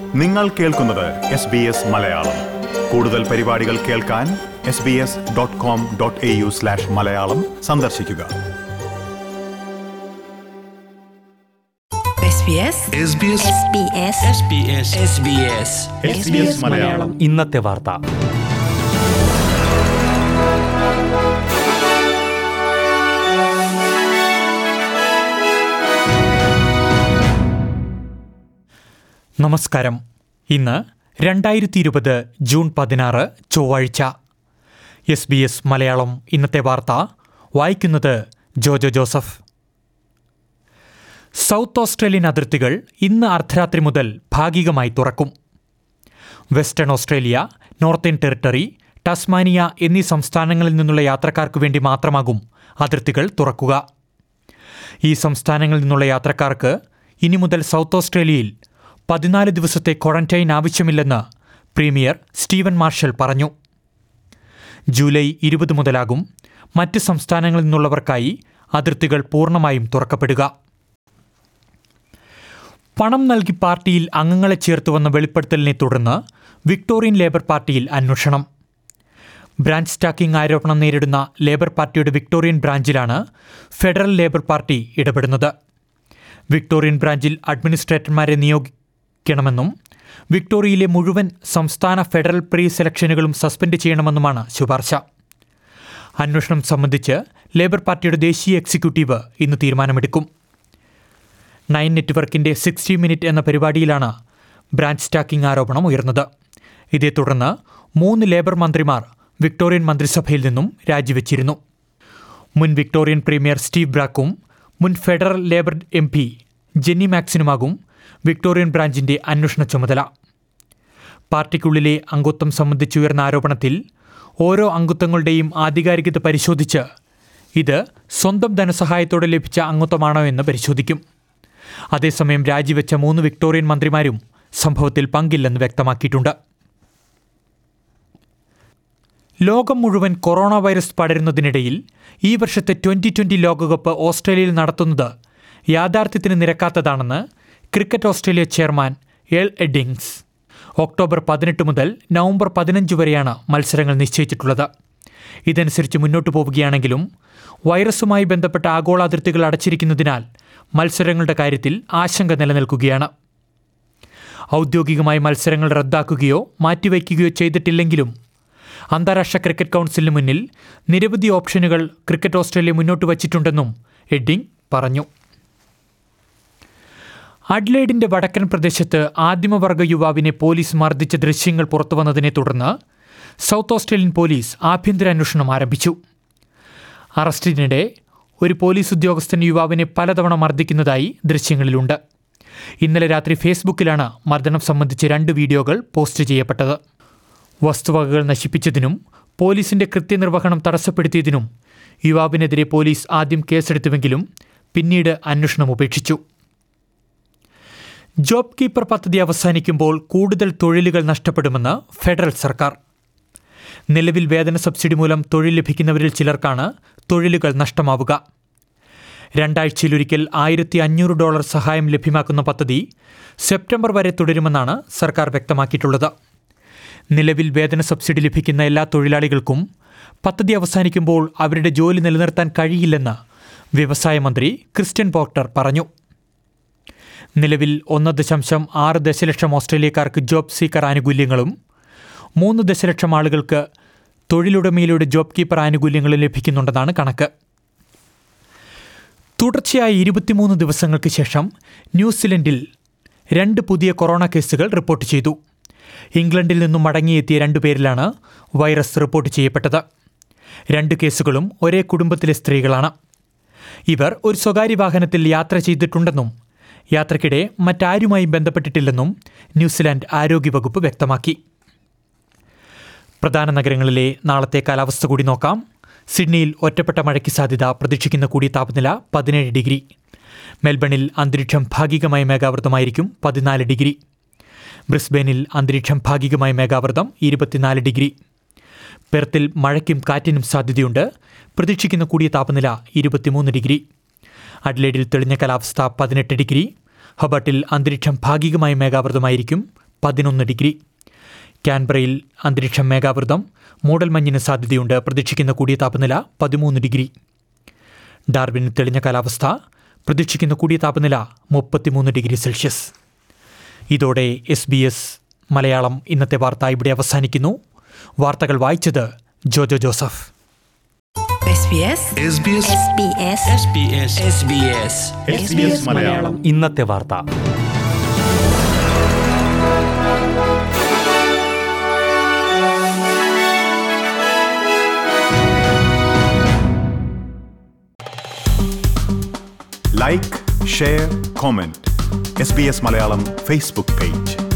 നിങ്ങൾ കേൾക്കുന്നത് S B S Malayalam കൂടുതൽ പരിപാടികൾ കേൾക്കാൻ S B S dot com dot A U slash Malayalam സന്ദർശിക്കുക SBS SBS SBS SBS SBS SBS Malayalam ഇന്നത്തെ വാർത്ത നമസ്കാരം ഇന്ന് രണ്ടായിരത്തി ഇരുപത് ജൂൺ പതിനാറ് ചൊവ്വാഴ്ച എസ് ബി എസ് മലയാളം ഇന്നത്തെ വാർത്ത വായിക്കുന്നത് ജോജോ ജോസഫ് സൗത്ത് ഓസ്ട്രേലിയൻ അതിർത്തികൾ ഇന്ന് അർദ്ധരാത്രി മുതൽ ഭാഗികമായി തുറക്കും Western Australia Northern Territory Tasmania എന്നീ സംസ്ഥാനങ്ങളിൽ നിന്നുള്ള യാത്രക്കാർക്ക് വേണ്ടി മാത്രമാകും അതിർത്തികൾ തുറക്കുക ഈ സംസ്ഥാനങ്ങളിൽ നിന്നുള്ള യാത്രക്കാർക്ക് ഇനി മുതൽ സൗത്ത് ഓസ്ട്രേലിയയിൽ പതിനാല് ദിവസത്തെ ക്വാറന്റൈൻ ആവശ്യമില്ലെന്ന് പ്രീമിയർ സ്റ്റീവൻ മാർഷൽ പറഞ്ഞു ജൂലൈ ഇരുപത് മുതലാകും മറ്റ് സംസ്ഥാനങ്ങളിൽ നിന്നുള്ളവർക്കായി അതിർത്തികൾ പൂർണ്ണമായും തുറക്കപ്പെടുക പണം നൽകി പാർട്ടിയിൽ അംഗങ്ങളെ ചേർത്തുവന്ന വെളിപ്പെടുത്തലിനെ തുടർന്ന് വിക്ടോറിയൻ ലേബർ പാർട്ടിയിൽ അന്വേഷണം ബ്രാഞ്ച് സ്റ്റാക്കിംഗ് ആരോപണം നേരിടുന്ന ലേബർ പാർട്ടിയുടെ വിക്ടോറിയൻ ബ്രാഞ്ചിലാണ് ഫെഡറൽ ലേബർ പാർട്ടി ഇടപെടുന്നത് വിക്ടോറിയൻ ബ്രാഞ്ചിൽ അഡ്മിനിസ്ട്രേറ്റർമാരെ നിയോഗിക്കണമെന്നും വിക്ടോറിയയിലെ മുഴുവൻ സംസ്ഥാന ഫെഡറൽ പ്രീ സെലക്ഷനുകളും സസ്പെൻഡ് ചെയ്യണമെന്നുമാണ് ശുപാർശ അന്വേഷണം സംബന്ധിച്ച് ലേബർ പാർട്ടിയുടെ ദേശീയ എക്സിക്യൂട്ടീവ് ഇന്ന് തീരുമാനമെടുക്കും നയൻ നെറ്റ്വർക്കിന്റെ സിക്സ്റ്റി മിനിറ്റ് എന്ന പരിപാടിയിലാണ് ബ്രാഞ്ച് സ്റ്റാക്കിംഗ് ആരോപണം ഉയർന്നത് ഇതേ തുടർന്ന് മൂന്ന് ലേബർ മന്ത്രിമാർ വിക്ടോറിയൻ മന്ത്രിസഭയിൽ നിന്നും രാജിവെച്ചിരുന്നു മുൻ വിക്ടോറിയൻ പ്രീമിയർ സ്റ്റീവ് ബ്രാക്കും മുൻ federal Labour M P Jenny മാക്സിനുമാകും വിക്ടോറിയൻ ബ്രാഞ്ചിന്റെ അന്വേഷണ ചുമതല പാർട്ടിക്കുള്ളിലെ അംഗത്വം സംബന്ധിച്ചുയർന്ന ആരോപണത്തിൽ ഓരോ അംഗത്വങ്ങളുടെയും ആധികാരികത പരിശോധിച്ച് ഇത് സ്വന്തം ധനസഹായത്തോടെ ലഭിച്ച അംഗത്വമാണോ എന്ന് പരിശോധിക്കും അതേസമയം രാജിവെച്ച മൂന്ന് വിക്ടോറിയൻ മന്ത്രിമാരും സംഭവത്തിൽ പങ്കില്ലെന്ന് വ്യക്തമാക്കിയിട്ടുണ്ട് ലോകം മുഴുവൻ കൊറോണ വൈറസ് പടരുന്നതിനിടയിൽ ഈ വർഷത്തെ ട്വന്റി ട്വന്റി ലോകകപ്പ് ഓസ്ട്രേലിയയിൽ നടത്തുന്നത് യാഥാർത്ഥ്യത്തിന് നിരക്കാത്തതാണെന്ന് cricket Australia chairman Earl Eddings October പതിനെട്ട് മുതൽ നവംബർ പതിനഞ്ച് വരെയാണ് മത്സരങ്ങൾ നിശ്ചയിച്ചിട്ടുള്ളത് ഇതനുസരിച്ച് മുന്നോട്ടു പോവുകയാണെങ്കിലും വൈറസുമായി ബന്ധപ്പെട്ട ആഗോള അതിർത്തികൾ അടച്ചിരിക്കുന്നതിനാൽ മത്സരങ്ങളുടെ കാര്യത്തിൽ ആശങ്ക നിലനിൽക്കുകയാണ് ഔദ്യോഗികമായി മത്സരങ്ങൾ റദ്ദാക്കുകയോ മാറ്റിവയ്ക്കുകയോ ചെയ്തിട്ടില്ലെങ്കിലും അന്താരാഷ്ട്ര ക്രിക്കറ്റ് കൗൺസിലിന് മുന്നിൽ നിരവധി ഓപ്ഷനുകൾ ക്രിക്കറ്റ് ഓസ്ട്രേലിയ മുന്നോട്ട് വച്ചിട്ടുണ്ടെന്നും എഡിങ് പറഞ്ഞു അഡ്ലേഡിന്റെ വടക്കൻ പ്രദേശത്ത് ആദിമവർഗ യുവാവിനെ പോലീസ് മർദ്ദിച്ച ദൃശ്യങ്ങൾ പുറത്തുവന്നതിനെ തുടർന്ന് സൗത്ത് ഓസ്ട്രേലിയൻ പോലീസ് ആഭ്യന്തര അന്വേഷണം ആരംഭിച്ചു അറസ്റ്റിനിടെ ഒരു പോലീസ് ഉദ്യോഗസ്ഥൻ യുവാവിനെ പലതവണ മർദ്ദിക്കുന്നതായി ദൃശ്യങ്ങളിലുണ്ട് ഇന്നലെ രാത്രി ഫേസ്ബുക്കിലാണ് മർദ്ദനം സംബന്ധിച്ച് രണ്ട് വീഡിയോകൾ പോസ്റ്റ് ചെയ്യപ്പെട്ടത് വസ്തുവകകൾ നശിപ്പിച്ചതിനും പോലീസിന്റെ കൃത്യനിർവഹണം തടസ്സപ്പെടുത്തിയതിനും യുവാവിനെതിരെ പോലീസ് ആദ്യം കേസെടുത്തുവെങ്കിലും പിന്നീട് അന്വേഷണം ഉപേക്ഷിച്ചു ജോബ് കീപ്പർ പദ്ധതി അവസാനിക്കുമ്പോൾ കൂടുതൽ തൊഴിലുകൾ നഷ്ടപ്പെടുമെന്ന് ഫെഡറൽ സർക്കാർ നിലവിൽ വേതന സബ്സിഡി മൂലം തൊഴിൽ ലഭിക്കുന്നവരിൽ ചിലർക്കാണ് തൊഴിലുകൾ നഷ്ടമാവുക രണ്ടാഴ്ചയിലൊരിക്കൽ ആയിരത്തി അഞ്ഞൂറ് ഡോളർ സഹായം ലഭ്യമാക്കുന്ന പദ്ധതി സെപ്റ്റംബർ വരെ തുടരുമെന്നാണ് സർക്കാർ വ്യക്തമാക്കിയിട്ടുള്ളത് നിലവിൽ വേതന സബ്സിഡി ലഭിക്കുന്ന എല്ലാ തൊഴിലാളികൾക്കും പദ്ധതി അവസാനിക്കുമ്പോൾ അവരുടെ ജോലി നിലനിർത്താൻ കഴിയില്ലെന്ന് വ്യവസായ മന്ത്രി ക്രിസ്ത്യൻ പോക്ടർ പറഞ്ഞു നിലവിൽ ഒന്ന് ദശാംശം ആറ് ദശലക്ഷം ഓസ്ട്രേലിയക്കാർക്ക് ജോബ് സീക്കർ ആനുകൂല്യങ്ങളും മൂന്ന് ദശലക്ഷം ആളുകൾക്ക് തൊഴിലുടമയിലൂടെ ജോബ് കീപ്പർ ആനുകൂല്യങ്ങളും ലഭിക്കുന്നുണ്ടെന്നാണ് കണക്ക് തുടർച്ചയായ ഇരുപത്തിമൂന്ന് ദിവസങ്ങൾക്ക് ശേഷം ന്യൂസിലൻഡിൽ രണ്ട് പുതിയ കൊറോണ കേസുകൾ റിപ്പോർട്ട് ചെയ്തു ഇംഗ്ലണ്ടിൽ നിന്നും മടങ്ങിയെത്തിയ രണ്ടുപേരിലാണ് വൈറസ് റിപ്പോർട്ട് ചെയ്യപ്പെട്ടത് രണ്ട് കേസുകളും ഒരേ കുടുംബത്തിലെ സ്ത്രീകളാണ് ഇവർ ഒരു സ്വകാര്യ വാഹനത്തിൽ യാത്ര ചെയ്തിട്ടുണ്ടെന്നും യാത്രക്കിടെ മറ്റാരുമായി ബന്ധപ്പെട്ടിട്ടില്ലെന്നും ന്യൂസിലാൻഡ് ആരോഗ്യവകുപ്പ് വ്യക്തമാക്കി പ്രധാന നഗരങ്ങളിലെ നാളത്തെ കാലാവസ്ഥ കൂടി നോക്കാം സിഡ്നിയിൽ ഒറ്റപ്പെട്ട മഴയ്ക്ക് സാധ്യത പ്രതീക്ഷിക്കുന്ന കൂടിയ താപനില പതിനേഴ് ഡിഗ്രി മെൽബണിൽ അന്തരീക്ഷം ഭാഗികമായി മേഘാവൃതമായിരിക്കും പതിനാല് ഡിഗ്രി ബ്രിസ്ബെയിനിൽ അന്തരീക്ഷം ഭാഗികമായി മേഘാവൃതം ഇരുപത്തിനാല് ഡിഗ്രി പെർത്തിൽ മഴയ്ക്കും കാറ്റിനും സാധ്യതയുണ്ട് പ്രതീക്ഷിക്കുന്ന കൂടിയ താപനില ഇരുപത്തിമൂന്ന് ഡിഗ്രി അഡ്ലേഡിൽ തെളിഞ്ഞ കാലാവസ്ഥ പതിനെട്ട് ഡിഗ്രി ഹബർട്ടിൽ അന്തരീക്ഷം ഭാഗികമായി മേഘാവൃതമായിരിക്കും പതിനൊന്ന് ഡിഗ്രി കാൻബറയിൽ അന്തരീക്ഷം മേഘാവൃതം മൂടൽമഞ്ഞിന് സാധ്യതയുണ്ട് പ്രതീക്ഷിക്കുന്ന കൂടിയ താപനില പതിമൂന്ന് ഡിഗ്രി ഡാർവിനിൽ തെളിഞ്ഞ കാലാവസ്ഥ പ്രതീക്ഷിക്കുന്ന കൂടിയ താപനില മുപ്പത്തിമൂന്ന് ഡിഗ്രി സെൽഷ്യസ് ഇതോടെ എസ് ബി എസ് മലയാളം ഇന്നത്തെ വാർത്ത ഇവിടെ അവസാനിക്കുന്നു വാർത്തകൾ വായിച്ചത് Jojo Joseph SBS SBS SBS SBS SBS SBS Malayalam ഇന്നത്തെ വാർത്ത like share comment S B S Malayalam Facebook page